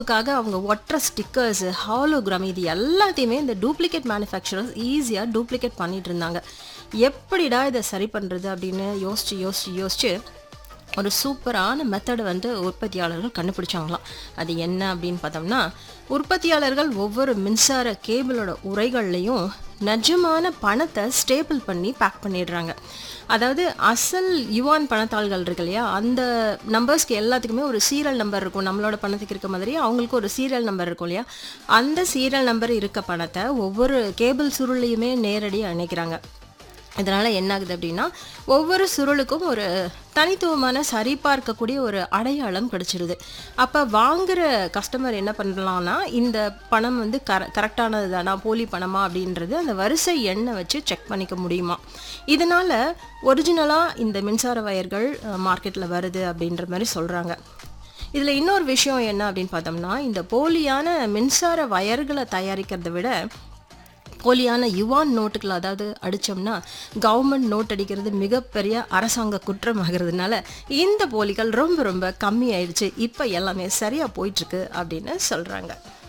க்காக அவங்க ஒட்டுற ஸ்டிக்கர்ஸ் ஹாலோகிராம் இது எல்லாத்தையுமே இந்த டூப்ளிகேட் மேனுஃபேக்சரர்ஸ் ஈஸியாக டூப்ளிகேட் பண்ணிட்டு இருந்தாங்க எப்படிடா இதை சரி பண்ணுறது அப்படின்னு யோசிச்சு யோசிச்சு யோசிச்சு ஒரு சூப்பரான மெத்தடை வந்து உற்பத்தியாளர்கள் கண்டுபிடிச்சாங்களாம் அது என்ன அப்படின்னு பார்த்தோம்னா உற்பத்தியாளர்கள் ஒவ்வொரு மின்சார கேபிளோட உரைகள்லையும் நிஜமான பணத்தை ஸ்டேபிள் பண்ணி பேக் பண்ணிடுறாங்க அதாவது அசல் யுவான் பணத்தாள்கள் இருக்கு இல்லையா அந்த நம்பர்ஸ்க்கு எல்லாத்துக்குமே ஒரு சீரியல் நம்பர் இருக்கும் நம்மளோட பணத்துக்கு இருக்க மாதிரி அவங்களுக்கு ஒரு சீரியல் நம்பர் இருக்கும் இல்லையா அந்த சீரியல் நம்பர் இருக்க பணத்தை ஒவ்வொரு கேபிள் சுருளையுமே நேரடியாக இணைக்கிறாங்க இதனால் என்ன ஆகுது அப்படின்னா ஒவ்வொரு சுருளுக்கும் ஒரு தனித்துவமான சரிபார்க்கக்கூடிய ஒரு அடையாளம் கிடைச்சிருது அப்போ வாங்குற கஸ்டமர் என்ன பண்ணலாம்னா இந்த பணம் வந்து கர கரெக்டானது தானா போலி பணமா அப்படின்றது அந்த வரிசை எண்ணை வச்சு செக் பண்ணிக்க முடியுமா இதனால் ஒரிஜினலாக இந்த மின்சார வயர்கள் மார்க்கெட்டில் வருது அப்படின்ற மாதிரி சொல்கிறாங்க இதில் இன்னொரு விஷயம் என்ன அப்படின்னு பார்த்தோம்னா இந்த போலியான மின்சார வயர்களை தயாரிக்கிறதை விட போலியான யுவான் நோட்டுகள் அதாவது அடித்தோம்னா கவர்மெண்ட் நோட் அடிக்கிறது மிகப்பெரிய அரசாங்க குற்றமாகிறதுனால இந்த போலிகள் ரொம்ப ரொம்ப கம்மி ஆயிடுச்சு இப்போ எல்லாமே சரியாக போயிட்டுருக்கு அப்படின்னு சொல்கிறாங்க